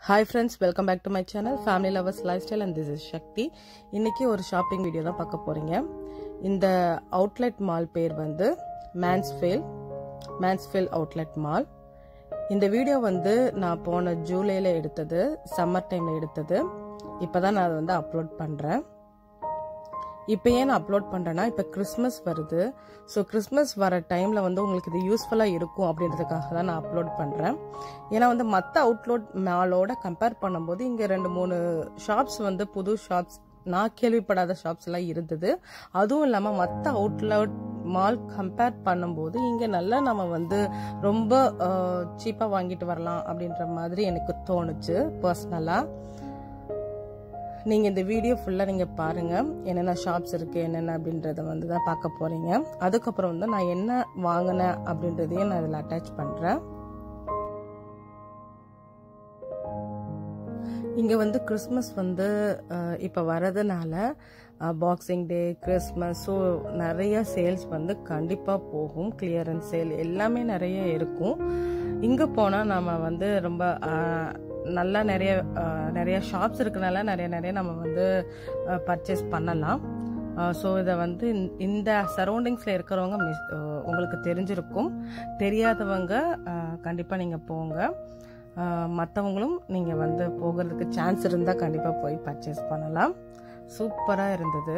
hi friends welcome back to my channel family lovers life style and this is Shakthi இன்னைக்கு ஒரு shopping video தான் பார்க்க போறீங்க இந்த அவுட்லெட் மால் பேர் வந்து மேன்ஸ்ஃபேல் மேன்ஸ்ஃபேல் அவுட்லெட் மால் இந்த வீடியோ வந்து நான் போன ஜூலையில் எடுத்தது சம்மர் டைமில் எடுத்தது இப்போ தான் நான் அதை வந்து அப்லோட் பண்ணுறேன் இப்போ ஏன் நான் அப்லோட் பண்ணுறேன்னா இப்போ கிறிஸ்மஸ் வருது ஸோ கிறிஸ்மஸ் வர டைமில் வந்து உங்களுக்கு இது யூஸ்ஃபுல்லாக இருக்கும் அப்படின்றதுக்காக தான் நான் அப்லோட் பண்ணுறேன் ஏன்னா வந்து மற்ற அவுட்லோட் மாலோட கம்பேர் பண்ணும்போது இங்கே ரெண்டு மூணு ஷாப்ஸ் வந்து புது ஷாப்ஸ் நான் கேள்விப்படாத ஷாப்ஸ் எல்லாம் இருந்தது அதுவும் இல்லாமல் மற்ற அவுட்லெட் மால் கம்பேர் பண்ணும்போது இங்கே நல்லா நம்ம வந்து ரொம்ப சீப்பாக வாங்கிட்டு வரலாம் அப்படின்ற மாதிரி எனக்கு தோணுச்சு பர்சனலாக நீங்கள் இந்த வீடியோ ஃபுல்லாக நீங்கள் பாருங்கள் என்னென்ன ஷாப்ஸ் இருக்குது என்னென்ன அப்படின்றத வந்து தான் பார்க்க போகிறீங்க அதுக்கப்புறம் வந்து நான் என்ன வாங்கினேன் அப்படின்றதையும் நான் இதில் அட்டாச் பண்ணுறேன் இங்கே வந்து கிறிஸ்மஸ் வந்து இப்போ வரதுனால பாக்ஸிங் டே கிறிஸ்மஸ் ஸோ நிறைய சேல்ஸ் வந்து கண்டிப்பாக போகும் கிளியரன்ஸ் சேல் எல்லாமே நிறைய இருக்கும் இங்கே போனால் நம்ம வந்து ரொம்ப நல்லா நிறைய நிறைய ஷாப்ஸ் இருக்கனால நிறைய நிறைய நம்ம வந்து பர்ச்சேஸ் பண்ணலாம் ஸோ இதை வந்து இந்த சரௌண்டிங்ஸில் இருக்கிறவங்க மிஸ் உங்களுக்கு தெரிஞ்சிருக்கும் தெரியாதவங்க கண்டிப்பாக நீங்கள் போங்க மற்றவங்களும் நீங்கள் வந்து போகிறதுக்கு சான்ஸ் இருந்தால் கண்டிப்பாக போய் பர்ச்சேஸ் பண்ணலாம் சூப்பராக இருந்தது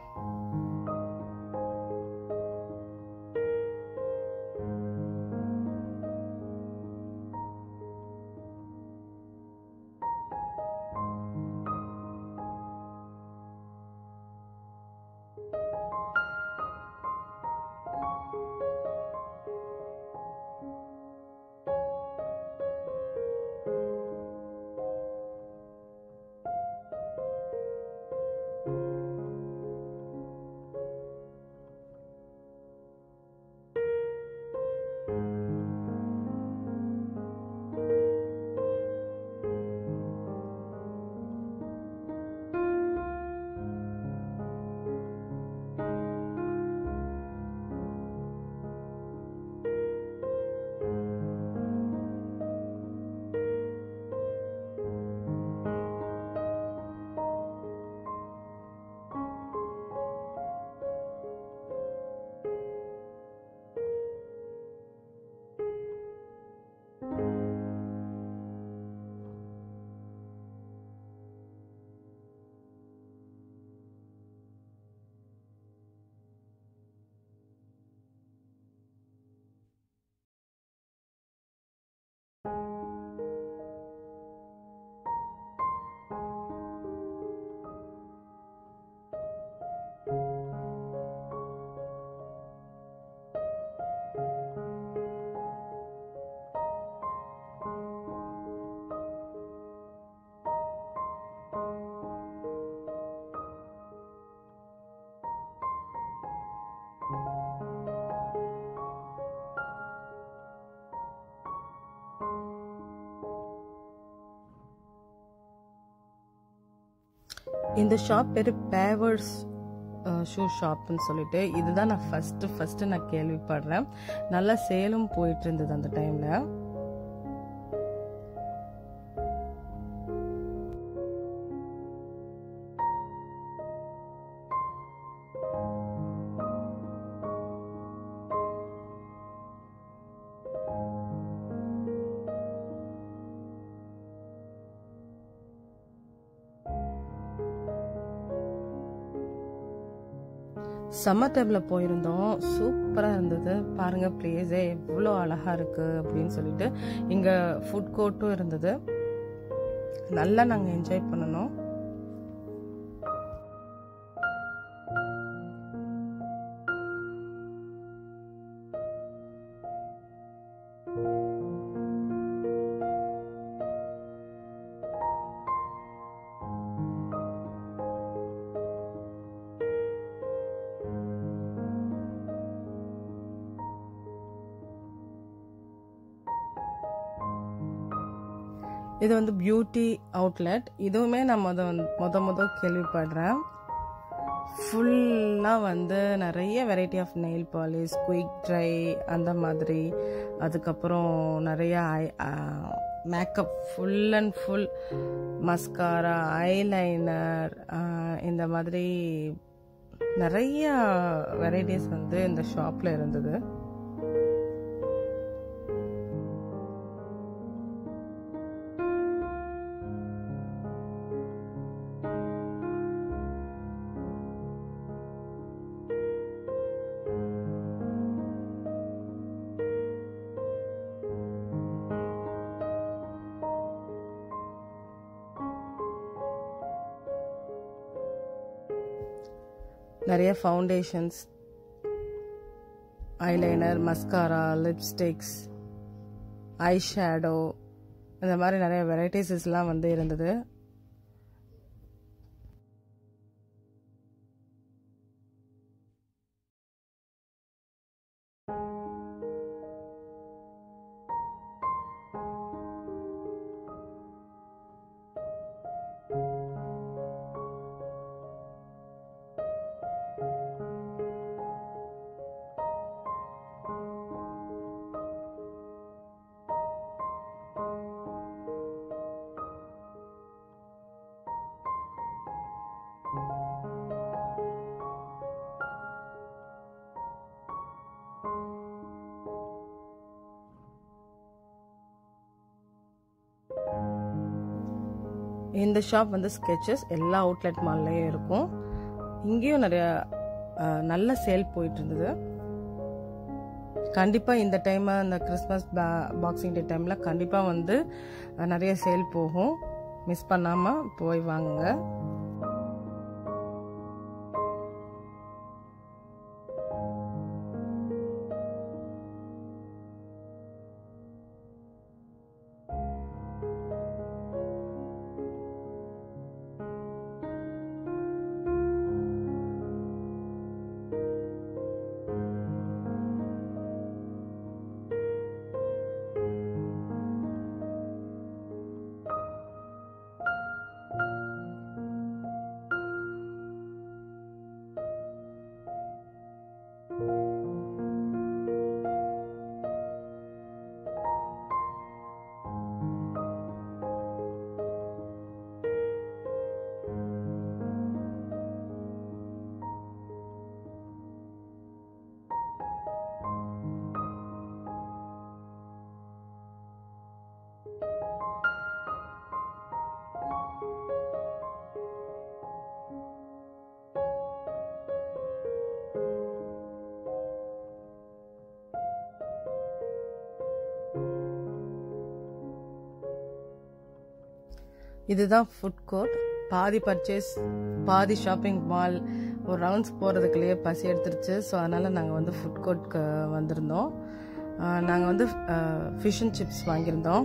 இந்த ஷாப் பேர் பேவர்ஸ் ஷூ ஷாப்னு சொல்லிட்டு இதுதான் நான் ஃபஸ்ட்டு ஃபஸ்ட்டு நான் கேள்விப்படுறேன் நல்லா சேலும் போயிட்டு இருந்தது அந்த டைமில் சம்மர் டைமில் போயிருந்தோம் சூப்பராக இருந்தது பாருங்கள் ப்ளேஸே எவ்வளோ அழகாக இருக்குது அப்படின்னு சொல்லிட்டு இங்கே ஃபுட் கோர்ட்டும் இருந்தது நல்லா நாங்கள் என்ஜாய் பண்ணணும் இது வந்து பியூட்டி அவுட்லெட் இதுவுமே நான் முத வந்து முத முத கேள்விப்படுறேன் ஃபுல்லாக வந்து நிறைய variety of nail polish quick dry அந்த மாதிரி அதுக்கப்புறம் நிறைய eye makeup full and full mascara eyeliner இந்த மாதிரி நிறைய வெரைட்டிஸ் வந்து இந்த ஷாப்பில் இருந்தது நிறைய foundations eyeliner mascara lipsticks eye shadow இந்த மாதிரி நிறைய வெரைட்டிஸஸ்லாம் வந்து இருந்தது இந்த ஷாப் வந்து ஸ்கெச்சஸ் எல்லா அவுட்லெட் மால்லையும் இருக்கும் இங்கேயும் நிறைய அஹ், நல்ல சேல் போயிட்டு இருந்தது கண்டிப்பாக இந்த டைம் இந்த கிறிஸ்மஸ் பாக்ஸிங் டே டைமில் கண்டிப்பாக வந்து அஹ், நிறைய சேல் போகும் மிஸ் பண்ணாமல் போய் வாங்குங்க இதுதான் ஃபுட் கோர்ட் பாதி பர்ச்சேஸ் பாதி ஷாப்பிங் மால் ஒரு ரவுண்ட்ஸ் போகிறதுக்குள்ளேயே பசி எடுத்துருச்சு ஸோ அதனால் நாங்கள் வந்து ஃபுட் கோர்ட்க்கு வந்திருந்தோம் நாங்கள் வந்து ஃபிஷ் அண்ட் சிப்ஸ் வாங்கியிருந்தோம்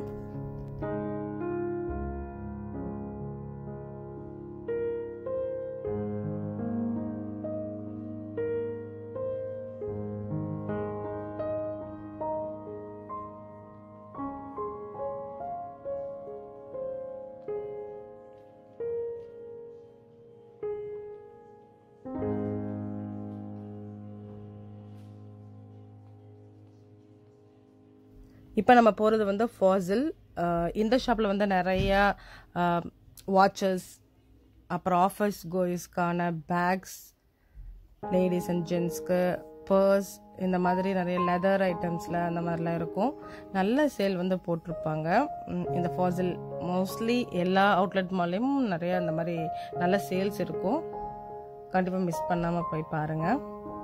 இப்போ நம்ம போகிறது வந்து ஃபாசில் இந்த ஷாப்பில் வந்து நிறையா வாட்சஸ் அப்புறம் ஆஃபர்ஸ் கோய்ஸ்க்கான பேக்ஸ் லேடிஸ் அண்ட் ஜென்ஸ்க்கு பர்ஸ் இந்த மாதிரி நிறைய லெதர் ஐட்டம்ஸில் அந்த மாதிரிலாம் இருக்கும் நல்ல சேல் வந்து போட்டிருப்பாங்க ம், இந்த ஃபாசில் மோஸ்ட்லி எல்லா அவுட்லெட் மால்லையும் நிறைய அந்த மாதிரி நல்ல சேல்ஸ் இருக்கும் கண்டிப்பாக மிஸ் பண்ணாமல் போய் பாருங்கள்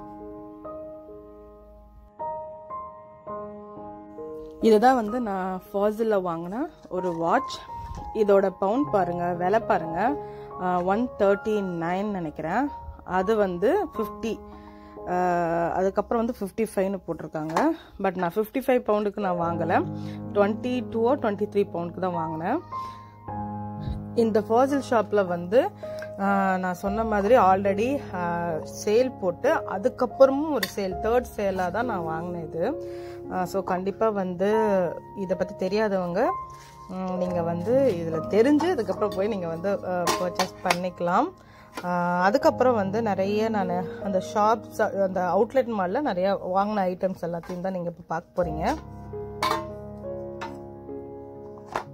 இதுதான் வந்து நான் ஃபாசிலில் வாங்கின ஒரு வாட்ச் இதோட பவுண்ட் பாருங்க விலை பாருங்க ஒன் தேர்ட்டி நைன் நினைக்கிறேன் அது வந்து ஃபிஃப்டி அதுக்கப்புறம் வந்து ஃபிஃப்டி ஃபைவ்னு போட்டிருக்காங்க பட் நான் ஃபிஃப்டி ஃபைவ் பவுண்டுக்கு நான் வாங்கலை டுவெண்ட்டி டூவோ டுவெண்ட்டி த்ரீ பவுண்டுக்கு தான் வாங்கினேன் இந்த ஃபாசில் ஷாப்பில் வந்து ஆஹ், நான் சொன்ன மாதிரி ஆல்ரெடி சேல் போட்டு அதுக்கப்புறமும் ஒரு சேல் தேர்ட் சேலாக தான் நான் வாங்கினேன் இது ஸோ கண்டிப்பாக வந்து இதை பற்றி தெரியாதவங்க நீங்கள் வந்து இதில் தெரிஞ்சு அதுக்கப்புறம் போய் நீங்கள் வந்து பர்ச்சேஸ் பண்ணிக்கலாம் ஆஹ், அதுக்கப்புறம் வந்து நிறைய நான் அந்த ஷாப்ஸ் அந்த அவுட்லெட் மாலில் நிறைய வாங்கின ஐட்டம்ஸ் எல்லாத்தையும் தான் நீங்கள் இப்போ பார்க்க போகிறீங்க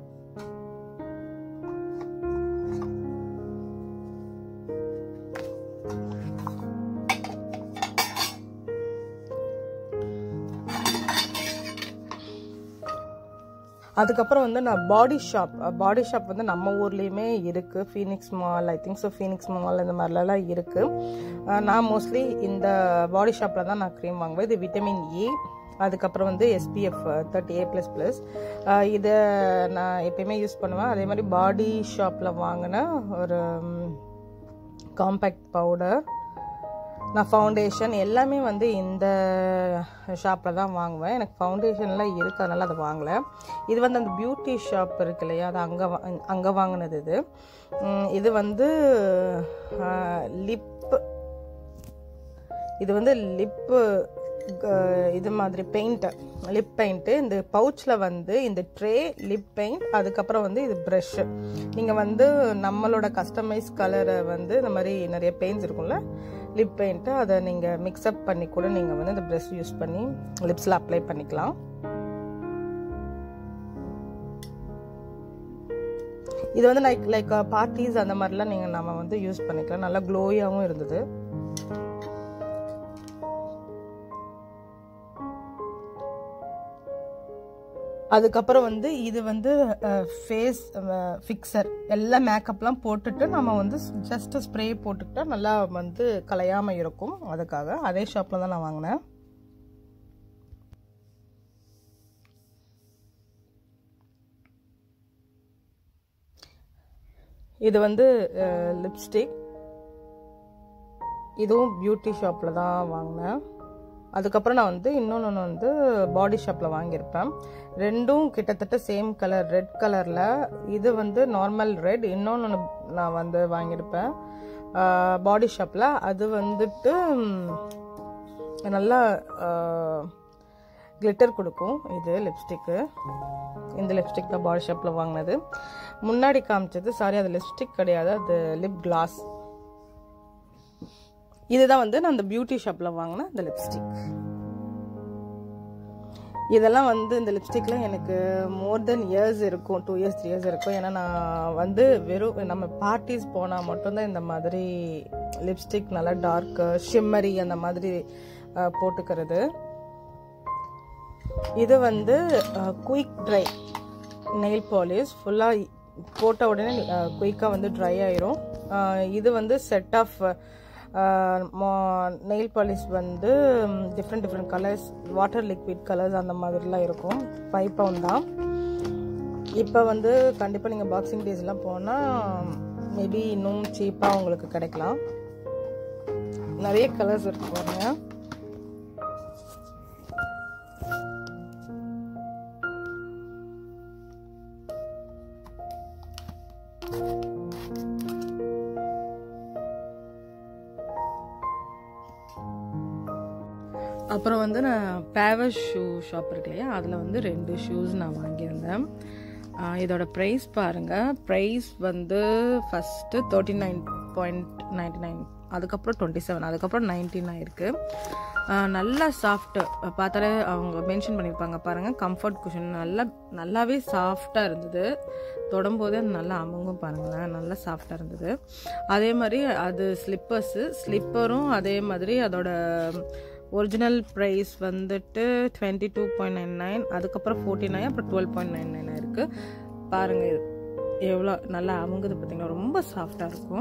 அதுக்கப்புறம் வந்து நான் பாடி ஷாப் பாடி ஷாப் வந்து நம்ம ஊர்லேயுமே இருக்குது Phoenix mall I think so Phoenix mall இந்த மாதிரிலாம் இருக்குது நான் மோஸ்ட்லி இந்த பாடி ஷாப்பில் தான் நான் க்ரீம் வாங்குவேன் இது விட்டமின் இ அதுக்கப்புறம் வந்து SPF thirty A plus plus இதை நான் எப்பயுமே யூஸ் பண்ணுவேன் அதே மாதிரி பாடி ஷாப்பில் வாங்கின ஒரு காம்பேக்ட் பவுடர் நான் ஃபவுண்டேஷன் எல்லாமே வந்து இந்த ஷாப்பில் தான் வாங்குவேன் எனக்கு ஃபவுண்டேஷன்லாம் இருக்குது அதனால் அதை வாங்கலை இது வந்து அந்த பியூட்டி ஷாப் இருக்கு இல்லையா அது அங்கே வா அங்கே வாங்கினது இது இது வந்து லிப் இது வந்து லிப்பு இது மாதிரி பெயிண்ட்டு லிப் பெயிண்ட்டு இந்த பவுச்சில் வந்து இந்த ட்ரே லிப் பெயிண்ட் அதுக்கப்புறம் வந்து இது ப்ரஷ்ஷு நீங்கள் வந்து நம்மளோட கஸ்டமைஸ் கலரை வந்து இந்த மாதிரி நிறைய பெயிண்ட்ஸ் இருக்கும்ல லிப் பெயிண்ட்டு அதை நீங்கள் மிக்ஸ்அப் பண்ணி கூட நீங்கள் வந்து இந்த ப்ரஷ் யூஸ் பண்ணி லிப்ஸில் அப்ளை பண்ணிக்கலாம் இது வந்து லைக் லைக் பார்ட்டிஸ் அந்த மாதிரிலாம் நீங்கள் நம்ம வந்து யூஸ் பண்ணிக்கலாம் நல்லா க்ளோயாகவும் இருந்தது அதுக்கப்புறம் வந்து இது வந்து ஃபேஸ் ஃபிக்சர் எல்லா மேக்கப்லாம் போட்டுட்டு நம்ம வந்து ஜஸ்ட் ஸ்ப்ரே போட்டுக்கிட்டா நல்லா வந்து கலையாமல் இருக்கும் அதுக்காக அதே ஷாப்பில் தான் நான் வாங்கினேன் இது வந்து லிப்ஸ்டிக் இதுவும் பியூட்டி ஷாப்பில் தான் வாங்கினேன் அதுக்கப்புறம் நான் வந்து இன்னொன்று வந்து பாடி ஷாப்பில் வாங்கியிருப்பேன் ரெண்டும் கிட்டத்தட்ட சேம் கலர் ரெட் கலரில் இது வந்து நார்மல் ரெட் இன்னொன்று நான் வந்து வாங்கியிருப்பேன் பாடி ஷாப்பில் அது வந்துட்டு நல்லா கிளிட்டர் கொடுக்கும் இது லிப்ஸ்டிக்கு இந்த லிப்ஸ்டிக் தான் பாடி ஷாப்பில் வாங்கினது முன்னாடி காமிச்சது சாரி அது லிப்ஸ்டிக் கிடையாது அது லிப் கிளாஸ் இதுதான் வந்து நான் அந்த பியூட்டி ஷாப்பில் வாங்கின இந்த லிப்ஸ்டிக் இதெல்லாம் வந்து இந்த லிப்ஸ்டிக்லாம் எனக்கு மோர் தென் இயர்ஸ் இருக்கும் டூ இயர்ஸ் த்ரீ இயர்ஸ் இருக்கும் ஏன்னா நான் வந்து வெறும் நம்ம பார்ட்டிஸ் போனால் மட்டும்தான் இந்த மாதிரி லிப்ஸ்டிக் நல்லா டார்க்கு ஷிம்மரி அந்த மாதிரி போட்டுக்கிறது இது வந்து குயிக் ட்ரை நெயில் பாலிஷ் ஃபுல்லாக போட்ட உடனே குயிக்காக வந்து ட்ரை ஆயிரும் இது வந்து செட் ஆஃப் நெயில் பாலிஷ் வந்து different different colours water liquid colours அந்த மாதிரிலாம் இருக்கும் ஃபைவ் பவுண்ட் தான் இப்போ வந்து கண்டிப்பாக நீங்கள் பாக்ஸிங் டேஸ்லாம் போனால் மேபி இன்னும் சீப்பாக உங்களுக்கு கிடைக்கலாம் நிறைய கலர்ஸ் இருக்கு பாருங்க அப்புறம் வந்து நான் பேவர் ஷூ ஷாப் இருக்கு இல்லையா அதில் வந்து ரெண்டு ஷூஸ் நான் வாங்கியிருந்தேன் இதோட ப்ரைஸ் பாருங்கள் ப்ரைஸ் வந்து first thirty nine point ninety nine அதுக்கப்புறம் டுவெண்ட்டி செவன் அதுக்கப்புறம் நைன்டீன் ஆயிருக்கு நல்லா சாஃப்ட்டு பார்த்தாலே அவங்க மென்ஷன் பண்ணியிருப்பாங்க பாருங்கள் கம்ஃபர்ட் குஷன் நல்லா நல்லாவே சாஃப்டாக இருந்தது தொடும்போதே அது நல்லா அமுங்கும் பாருங்களேன் நல்லா சாஃப்டாக இருந்தது அதே மாதிரி அது ஸ்லிப்பர்ஸு ஸ்லிப்பரும் அதே மாதிரி அதோட ஒரிஜினல் ப்ரைஸ் வந்துட்டு twenty two point nine nine அதுக்கப்புறம் ஃபோர்ட்டி நைன் அப்புறம் டுவெல் பாயிண்ட் நைன் நைன் இருக்குது பாருங்கள் எவ்வளோ நல்லா அமுங்குது பார்த்தீங்கன்னா ரொம்ப சாஃப்டாக இருக்கும்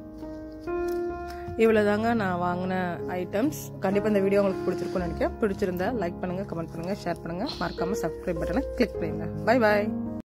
இவ்வளோ தாங்க நான் வாங்கின ஐட்டம்ஸ் கண்டிப்பாக இந்த வீடியோ உங்களுக்கு பிடிச்சிருக்கும்னு நினைக்கிறேன் பிடிச்சிருந்தா லைக் பண்ணுங்கள் கமெண்ட் பண்ணுங்கள் ஷேர் பண்ணுங்கள் மறக்காமல் சப்ஸ்கிரைப் பட்டனை கிளிக் பண்ணுங்கள் பை பாய்